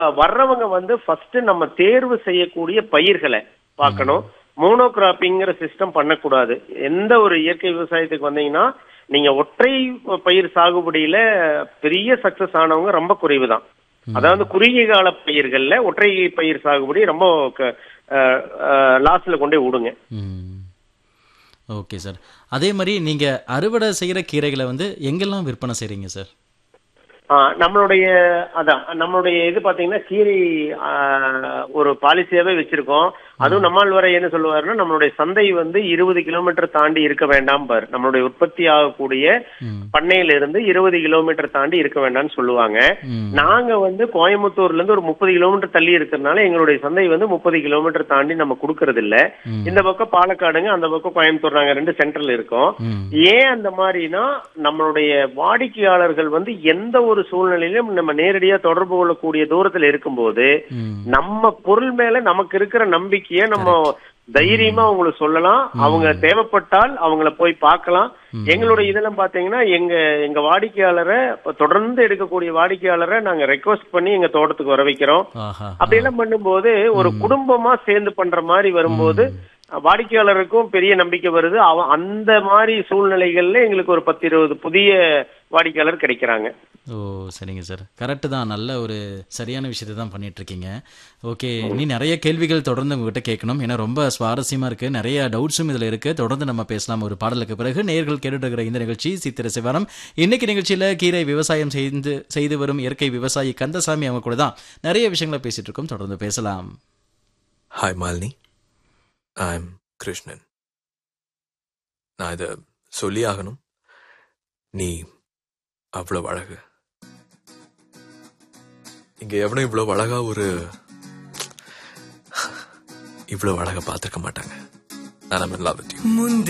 வர்றவங்க வந்து ஃபர்ஸ்ட் நம்ம தேர்வு செய்யக்கூடிய பயிர்களை பார்க்கணும் மோனோ கிராப்பிங்கிற சிஸ்டம் பண்ணக்கூடாது எந்த ஒரு இயற்கை விவசாயத்துக்கு வந்தீங்கன்னா நீங்க ஒற்றை பயிர் சாகுபடியில பெரிய சக்சஸ் ஆனவங்க ரொம்ப குறைவு தான் அதாவது குறுகிய கால பயிர்கள்ல ஒற்றை பயிர் சாகுபடி ரொம்ப லாஸ்ட்ல கொண்டே விடுங்க ம் ஓகே சார் அதே மாதிரி நீங்கள் அறுவடை செய்கிற கீரைகளை வந்து எங்கெல்லாம் விற்பனை செய்கிறீங்க சார் ஆ, நம்மளுடைய அதான் நம்மளுடைய இது பாத்தீங்கன்னா கீரை ஆ, ஒரு பாலிசியாவே வச்சிருக்கோம் அதுவும் நம்மால் வரை என்ன சொல்லுவாருன்னா நம்மளுடைய சந்தை வந்து இருபது கிலோமீட்டர் தாண்டி இருக்க வேண்டாம் பார் நம்மளுடைய உற்பத்தி ஆகக்கூடிய ம் பண்ணையில இருந்து இருபது கிலோமீட்டர் தாண்டி இருக்க வேண்டாம்னு சொல்லுவாங்க ம் நாங்க வந்து கோயம்புத்தூர்ல இருந்து ஒரு முப்பது கிலோமீட்டர் தள்ளி இருக்கிறதுனால எங்களுடைய சந்தை வந்து முப்பது கிலோமீட்டர் தாண்டி நம்ம கொடுக்கறது இல்ல ம். இந்த பக்கம் பாலக்காடுங்க அந்த பக்கம் கோயம்புத்தூர் நாங்க ரெண்டு சென்டர்ல இருக்கோம் ம் ஏன் அந்த மாதிரினா நம்மளுடைய வாடிக்கையாளர்கள் வந்து எந்த ஒரு சூழ்நிலையிலும் நம்ம நேரடியா தொடர்பு கொள்ளக்கூடிய தூரத்துல இருக்கும்போது ம் நம்ம பொருள் மேல நமக்கு இருக்கிற நம்பிக்கைய நம்ம தைரியமா அவங்களுக்கு சொல்லலாம் அவங்க தேவைப்பட்டால் அவங்கள போய் பார்க்கலாம் எங்களுடைய இதெல்லாம் பாத்தீங்கன்னா எங்க எங்க வாடிக்கையாளரை இப்ப தொடர்ந்து எடுக்கக்கூடிய வாடிக்கையாளரை நாங்க ரெக்வஸ்ட் பண்ணி எங்க தோட்டத்துக்கு வர வைக்கிறோம் ஆஹா அப்படியெல்லாம் பண்ணும்போது ஒரு குடும்பமா சேர்ந்து பண்ற மாதிரி வரும்போது வாடிக்கையாளருக்கும் பெரிய நம்பிக்கை வருது அவன் அந்த மாதிரி சூழ்நிலைகள்ல எங்களுக்கு ஒரு பத்து இருபது புதிய வாடிக்கையாளர் கிடைக்கிறாங்க ஓ சரிங்க சார் கரெக்டு தான் நல்ல ஒரு சரியான விஷயத்தை தான் பண்ணிட்டு இருக்கீங்க ஓகே நீ நிறைய கேள்விகள் தொடர்ந்து உங்ககிட்ட கேட்கணும் ஏன்னா ரொம்ப சுவாரஸ்யமா இருக்கு நிறைய டவுட்ஸும் இதுல இருக்கு தொடர்ந்து நம்ம பேசலாம் ஒரு பாடலுக்கு பிறகு நேர்கள் கேட்டுட்டு இருக்கிற இந்த நிகழ்ச்சி சித்திர சிவனம் இன்னைக்கு நிகழ்ச்சியில கீரை விவசாயம் செய்து செய்து வரும் இயற்கை விவசாயி கந்தசாமி அவங்க கூட தான் நிறைய விஷயங்களை பேசிட்டு இருக்கோம் தொடர்ந்து பேசலாம் ஹாய் மாலினி ஐம் கிருஷ்ணன் நான் இதை சொல்லி ஆகணும் நீ அவ்வளவு அழகு இங்க எவனும் இவ்வளவு அழகா ஒரு இவ்வளவு அழகா பார்த்திருக்க மாட்டாங்க நான் லவ் வித் யூ ಮುಂದೆ